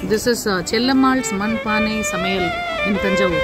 This is uh, Chellamal's Manpane Samayal in Tanjavur.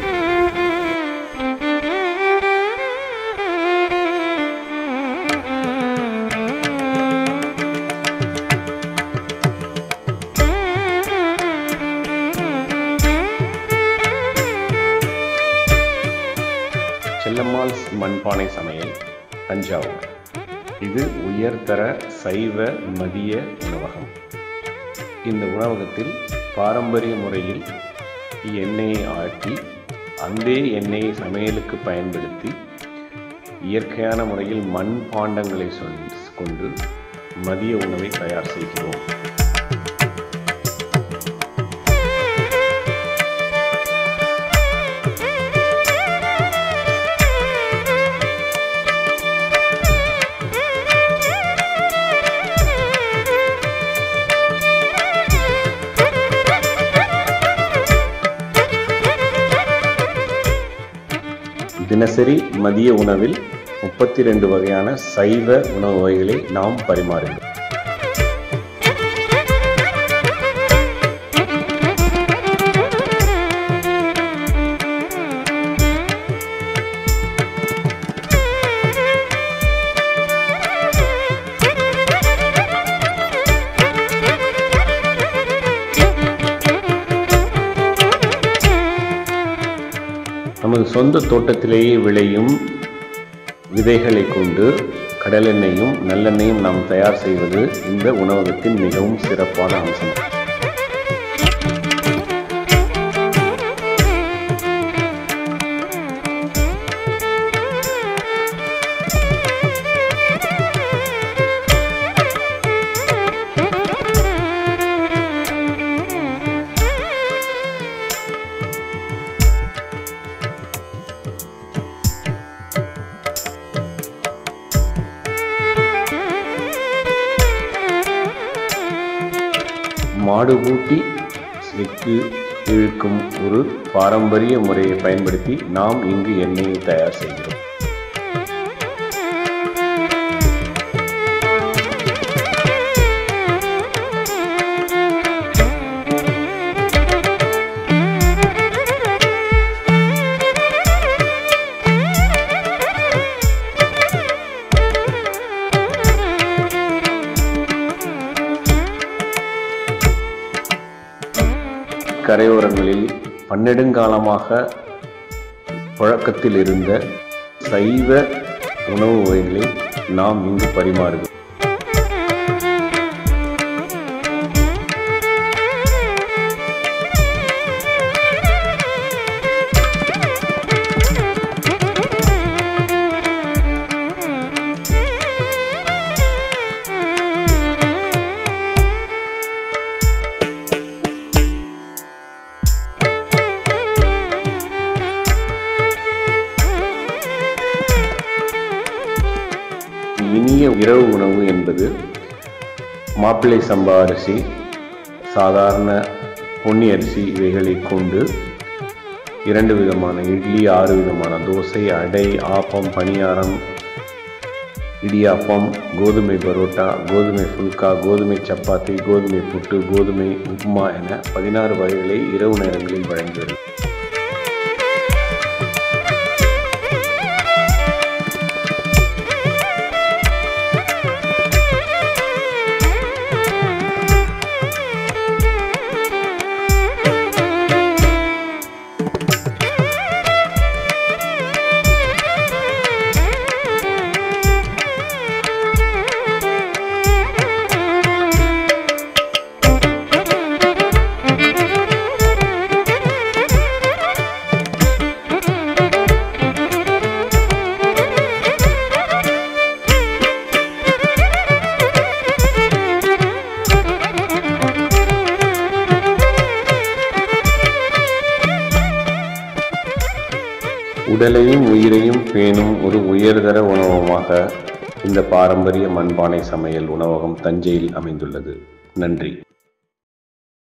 செல்லம்மாள்ஸ் மண்பானை சமையல் தஞ்சாவூர் இது உயர்தர சைவ மதிய உணவகம் இந்த உணவகத்தில் பாரம்பரிய முறையில் எண்ணெயை ஆட்டி அந்த எண்ணெயை சமையலுக்கு பயன்படுத்தி இயற்கையான முறையில் மண் பாண்டங்களை சொல் கொண்டு மதிய உணவை தயார் செய்கிறோம் தினசரி மதிய உணவில் முப்பத்தி ரெண்டு வகையான சைவ உணவு வகைகளை நாம் பரிமாறுகிறோம் நமது சொந்த தோட்டத்திலேயே விளையும் விதைகளை கொண்டு கடலெண்ணெயும் நல்லெண்ணெயும் நாம் தயார் செய்வது இந்த உணவகத்தின் மிகவும் சிறப்பான அம்சம் மாடு பூட்டி செக்கு இழுக்கும் ஒரு பாரம்பரிய முறையை பயன்படுத்தி நாம் இங்கு எண்ணெயை தயார் செய்கிறோம் கரையோரங்களில் பன்னெடுங்காலமாக புழக்கத்தில் இருந்த சைவ உணவு வகைகளை நாம் இங்கு பரிமாறுகிறோம் இனிய இரவு உணவு என்பது மாப்பிள்ளை சம்பா அரிசி சாதாரண பொன்னி அரிசி இவைகளை கொண்டு இரண்டு விதமான இட்லி ஆறு விதமான தோசை அடை ஆப்பம் பணியாரம் இடியாப்பம் கோதுமை பரோட்டா கோதுமை ஃபுல்கா கோதுமை சப்பாத்தி கோதுமை புட்டு கோதுமை உப்புமா என பதினாறு வகைகளை இரவு நேரங்களில் வழங்கி வருகிறது உடலையும் உயிரையும் பேணும் ஒரு உயர்தர உணவகமாக இந்த பாரம்பரிய மண்பானை சமையல் உணவகம் தஞ்சையில் அமைந்துள்ளது நன்றி